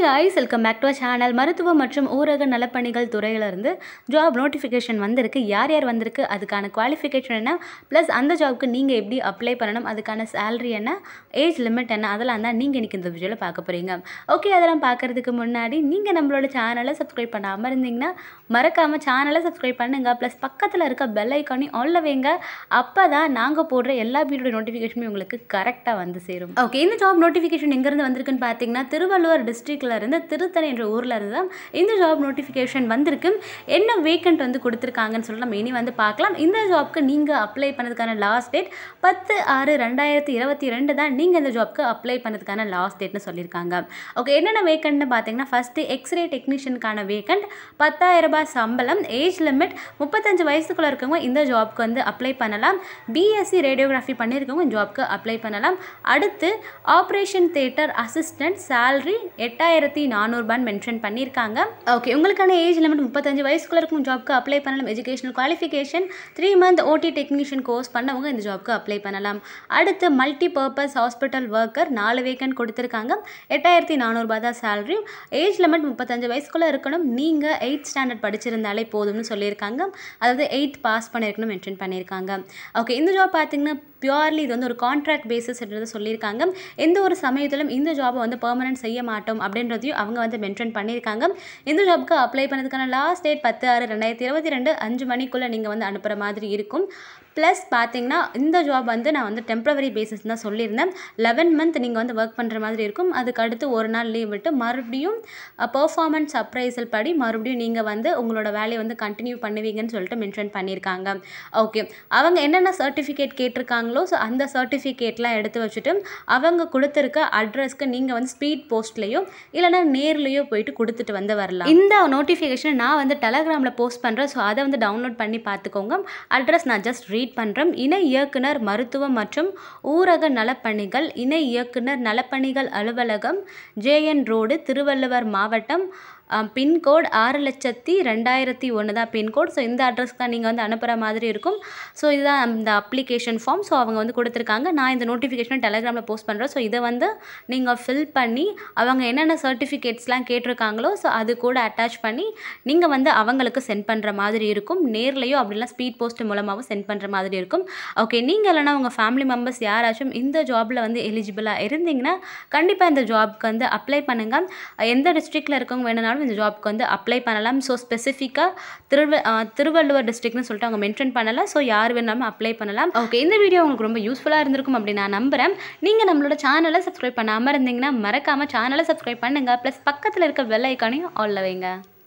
guys welcome back to channel மருத்துவ மற்றும் ஊரக நலப்பணிகள் துறையிலிருந்து ஜாப் நோட்டிஃபிகேஷன் வந்திருக்கு யார் யார் வந்திருக்கு அதுக்கான குவாலிஃபிகேஷன் என்ன ப்ளஸ் அந்த ஜாப்க்கு நீங்கள் எப்படி அப்ளை பண்ணணும் அதுக்கான சேலரி என்ன ஏஜ் லிமிட் என்ன அதெல்லாம் தான் நீங்கள் இன்றைக்கி இந்த வீடியோவில் பார்க்க போகிறீங்க ஓகே அதெல்லாம் பார்க்குறதுக்கு முன்னாடி நீங்கள் நம்மளோட சேனலை சப்ஸ்கிரைப் பண்ணாமல் இருந்தீங்கன்னா மறக்காமல் சேனலை சப்ஸ்கிரைப் பண்ணுங்கள் ப்ளஸ் பக்கத்தில் இருக்க பெல் ஐக்கானையும் ஆல்ல வைங்க அப்போ தான் நாங்கள் போடுற எல்லா வீடியோட நோட்டிஃபிகேஷனுமே உங்களுக்கு கரெக்டாக வந்து சேரும் ஓகே இந்த ஜாப் நோட்டிஃபிகேஷன் எங்கேருந்து வந்திருக்குன்னு பார்த்தீங்கன்னா திருவள்ளுவர் டிஸ்ட்ரிக்ட்ல இருந்து திருத்தணி என்ற ஊரில் இருந்து தான் இந்த ஜாப் நோட்டிஃபிகேஷன் வந்திருக்கு என்ன வேக்கண்ட் வந்து கொடுத்துருக்காங்கன்னு சொல்லி நம்ம இனி வந்து பார்க்கலாம் இந்த ஜாப்க்கு நீங்கள் அப்ளை பண்ணதுக்கான லாஸ்ட் டேட் பத்து ஆறு ரெண்டாயிரத்தி இருபத்தி ரெண்டு தான் நீங்கள் இந்த ஜாப்க்கு அப்ளை பண்ணதுக்கான லாஸ்ட் டேட்னு சொல்லியிருக்காங்க ஓகே என்னென்ன வேக்கண்ட்னு பார்த்தீங்கன்னா ஃபஸ்ட்டு எக்ஸ்ரே டெக்னீஷியனுக்கான வேக்கண்ட் பத்தாயிரம் ரூபாய் சம்பளம் ஏஜ் லிமிட் முப்பத்தஞ்சு வயசுக்குள்ளே இருக்கவங்க இந்த ஜாப்க்கு வந்து அப்ளை பண்ணலாம் பிஎஸ்சி ரேடியோகிராஃபி பண்ணியிருக்கவங்க இந்த ஜாப்க்கு அப்ளை பண்ணலாம் அடுத்து ஆப்ரேஷன் தேட்டர் அசிஸ்டன்ட் salary எட்டாயிரத்தி நானூறுபான்னு மென்ஷன் பண்ணியிருக்காங்க ஓகே உங்களுக்கான ஏஜ் லிமிட் முப்பத்தஞ்சு வயசுக்குள்ள இருக்கும் ஜாப்க்கு அப்ளை பண்ணலாம் educational qualification three month OT technician course பண்ணவங்க இந்த ஜாப்க்கு அப்ளை பண்ணலாம் அடுத்து மல்டி பர்பஸ் ஹாஸ்பிட்டல் ஒர்க்கர் நாலு வேக்கன்ட் கொடுத்துருக்காங்க எட்டாயிரத்தி நானூறுபா தான் சேலரி ஏஜ் லிமிட் முப்பத்தஞ்சு வயசுக்குள்ளே இருக்கணும் நீங்கள் எயிட் ஸ்டாண்டர்ட் படிச்சிருந்தாலே போதும்னு சொல்லியிருக்காங்க அதாவது எயித் பாஸ் பண்ணியிருக்கணும் மென்ஷன் பண்ணியிருக்காங்க ஓகே இந்த ஜாப் பார்த்தீங்கன்னா பியூர்லி இது வந்து ஒரு கான்ட்ராக்ட் பேசிஸ்ன்றது சொல்லியிருக்காங்க எந்த ஒரு சமயத்திலும் இந்த ஜாபை வந்து பெர்மனன்ட் செய்ய மாட்டோம் அப்படின்றதையும் அவங்க வந்து மென்ஷன் பண்ணியிருக்காங்க இந்த ஜாப்க்கு அப்ளை பண்ணதுக்கான லாஸ்ட் டேட் பத்து ஆறு ரெண்டாயிரத்தி இருபத்தி ரெண்டு அஞ்சு மணிக்குள்ளே நீங்கள் வந்து அனுப்புகிற மாதிரி இருக்கும் ப்ளஸ் பார்த்தீங்கன்னா இந்த ஜாப் வந்து நான் வந்து டெம்ப்ரவரி பேசிஸ் தான் சொல்லியிருந்தேன் லெவன் மந்த் நீங்கள் வந்து ஒர்க் பண்ணுற மாதிரி இருக்கும் அதுக்கு அடுத்து ஒரு நாள் லீவ் விட்டு மறுபடியும் பர்ஃபார்மன்ஸ் அப்ரைசல் படி மறுபடியும் நீங்கள் வந்து உங்களோட வேலையை வந்து கண்டினியூ பண்ணுவீங்கன்னு சொல்லிட்டு மென்ஷன் பண்ணியிருக்காங்க ஓகே அவங்க என்னென்ன சர்டிஃபிகேட் கேட்டிருக்காங்களோ ஸோ அந்த சர்டிஃபிகேட்லாம் எடுத்து வச்சுட்டு அவங்க கொடுத்துருக்க அட்ரஸ்க்கு நீங்கள் வந்து ஸ்பீட் போஸ்ட்லேயோ இல்லைனா நேர்லேயோ போயிட்டு கொடுத்துட்டு வந்து வரலாம் இந்த நோட்டிஃபிகேஷன் நான் வந்து டெலகிராமில் போஸ்ட் பண்ணுறேன் ஸோ அதை வந்து டவுன்லோட் பண்ணி பார்த்துக்கோங்க அட்ரஸ் நான் ஜஸ்ட் ரீட் பண்ணுறேன் இணை இயக்குனர் மருத்துவம் மற்றும் ஊரக நலப்பணிகள் இணை இயக்குனர் நலப்பணிகள் அலுவலகம் ஜேஎன் ரோடு திருவள்ளுவர் மாவட்டம் பின்கோட் ஆறு லட்சத்தி ரெண்டாயிரத்தி ஒன்று தான் பின்கோட் ஸோ இந்த அட்ரஸ்க்கு தான் நீங்கள் வந்து அனுப்புகிற மாதிரி இருக்கும் ஸோ இதுதான் அந்த அப்ளிகேஷன் ஃபார்ம் ஸோ அவங்க வந்து கொடுத்துருக்காங்க நான் இந்த நோட்டிஃபிகேஷன் டெலகிராமில் போஸ்ட் பண்ணுறேன் ஸோ இதை வந்து நீங்கள் ஃபில் பண்ணி அவங்க என்னென்ன சர்டிஃபிகேட்ஸ்லாம் கேட்டிருக்காங்களோ ஸோ அது கூட அட்டாச் பண்ணி நீங்கள் வந்து அவங்களுக்கு சென்ட் பண்ணுற மாதிரி இருக்கும் நேர்லையோ அப்படிலாம் ஸ்பீட் போஸ்ட் மூலமாகவும் சென்ட் பண்ணுற மாதிரி இருக்கும் ஓகே நீங்கள் இல்லைனா உங்கள் ஃபேமிலி மெம்பர்ஸ் யாராச்சும் இந்த ஜாபில் வந்து எலிஜிபிளாக இருந்தீங்கன்னா கண்டிப்பாக இந்த ஜாப்க்கு வந்து அப்ளை பண்ணுங்கள் எந்த டிஸ்ட்ரிக்டில் இருக்கவங்க வேணுனாலும் இந்த ஜாப்க்கு வந்து அப்ளை பண்ணலாம் ஸோ ஸ்பெசிஃபிக்காக திருவ திருவள்ளுவர் டிஸ்ட்ரிக்ட்னு சொல்லிட்டு அவங்க மென்ஷன் பண்ணலை ஸோ யார் வேணாலும் அப்ளை பண்ணலாம் ஓகே இந்த வீடியோ உங்களுக்கு ரொம்ப யூஸ்ஃபுல்லாக இருந்திருக்கும் அப்படி நான் நம்புகிறேன் நீங்கள் நம்மளோட சேனலை சப்ஸ்கிரைப் பண்ணாமல் இருந்தீங்கன்னா மறக்காமல் சேனலை சப்ஸ்கிரைப் பண்ணுங்கள் ப்ளஸ் பக்கத்தில் இருக்க பெல் ஐக்கானையும் ஆல்ல வைங்க